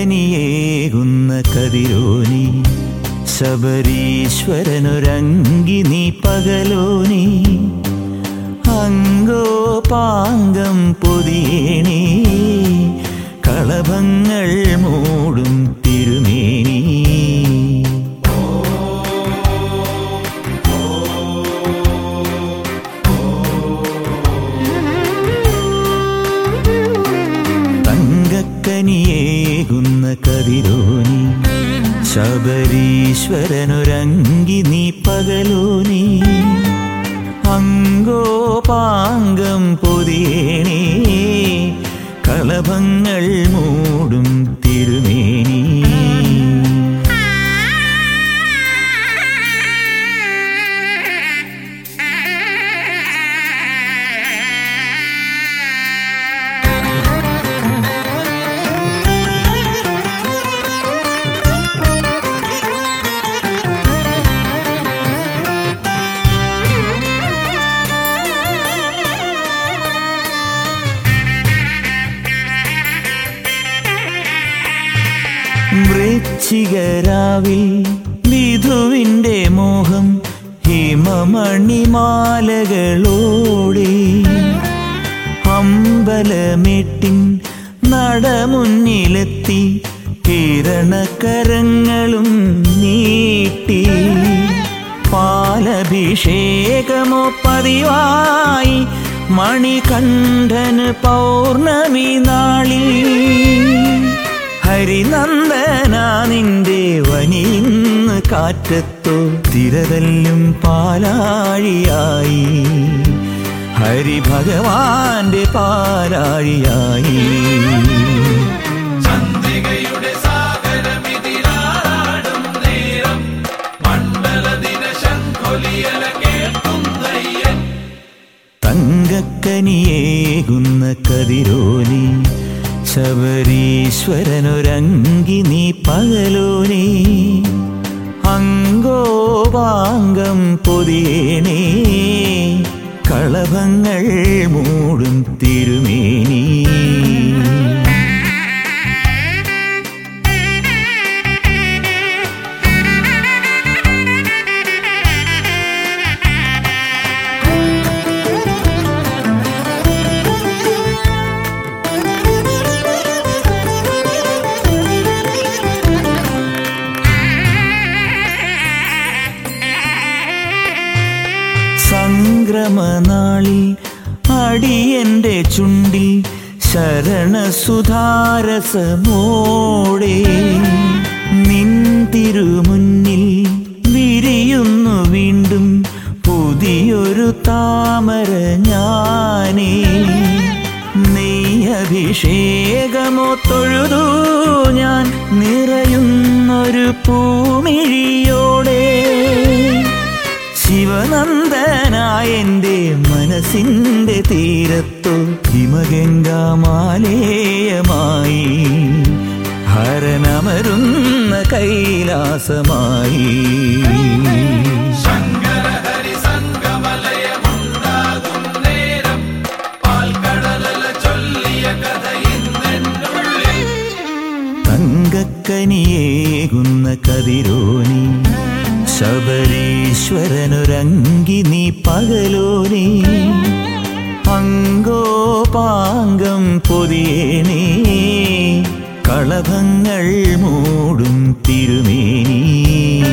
തങ്കക്കനിയേകുന്ന കതിരോനി ശബരീശ്വരനൊരങ്കി നീ പകലോനി അങ്കോ പാങ്കം പൊതിയേണി കളഭങ്ങൾ മൂടും തിരുമേനി തങ്കക്കനിയേകുന്ന കതിരോനി ശബരീശ്വരനൊരങ്കി നീ പകലോനി അങ്കോ പാങ്കം പൊതിയേണി കളഭങ്ങൾ മൂടും തിരുമേനി വൃശ്ചികരാവിൽ വിധുവിൻ്റെ മോഹം ഹിമമണിമാലകളോടെ അമ്പലമെട്ടിൻ നടമുന്നിലെത്തി കിരണക്കരങ്ങളും നീട്ടി പാലഭിഷേകമോ പതിവായി മണികണ്ഠന് പൗർണമി നാളിൽ ഹരിനന്ദന നിന്റെ വനിന്ന് കാറ്റത്തോ തിരതല്ലും പാലാഴിയായി ഹരിഭഗവാന്റെ പാലാഴിയായി ചന്ദ്രികയുടെ സാഗരമിതിലാടും നേരം മണ്ഡലദിന ശംഖൊലിയല കേൾക്കുന്നയ്യൻ തങ്കക്കനിയേകുന്ന കതിരോനി ശബരീശ്വരനൊരങ്കി നീ പകലോനി അങ്കോപാങ്കം പൊതിയേണേ കളഭങ്ങൾ മൂടും തിരുമേനി സംക്രമനാളിൽ അടിയന്റെ ചുണ്ടിൽ ശരണസുധാരസമോടെ നിൻ തിരുമുന്നിൽ വിരിയുന്നു വീണ്ടും പുതിയൊരു താമര ഞാനേ നെയ്യഭിഷേകമോ തൊഴുതു ഞാൻ നിറയുന്നൊരു പൂമിഴിയോടെ ശിവനന്ദനായ എൻ്റെ മനസ്സിൻ്റെ തീരത്തു ഹിമഗംഗാമാലേയമായി ഹരനമരുന്ന കൈലാസമായി ശങ്കരഹരി സംഗമലയമുണ്ടാകും നേരം പാൽക്കടലല ചൊല്ലിയ കഥ ഇന്നെന്നുള്ളിൽ തങ്കക്കനിയേകുന്ന കതിരോനി ശബരീശ്വരനൊരങ്കി നീ പകലോനി അങ്കോപാങ്കം പൊതിയേണേ കളഭങ്ങൾ മൂടും തിരുമേനി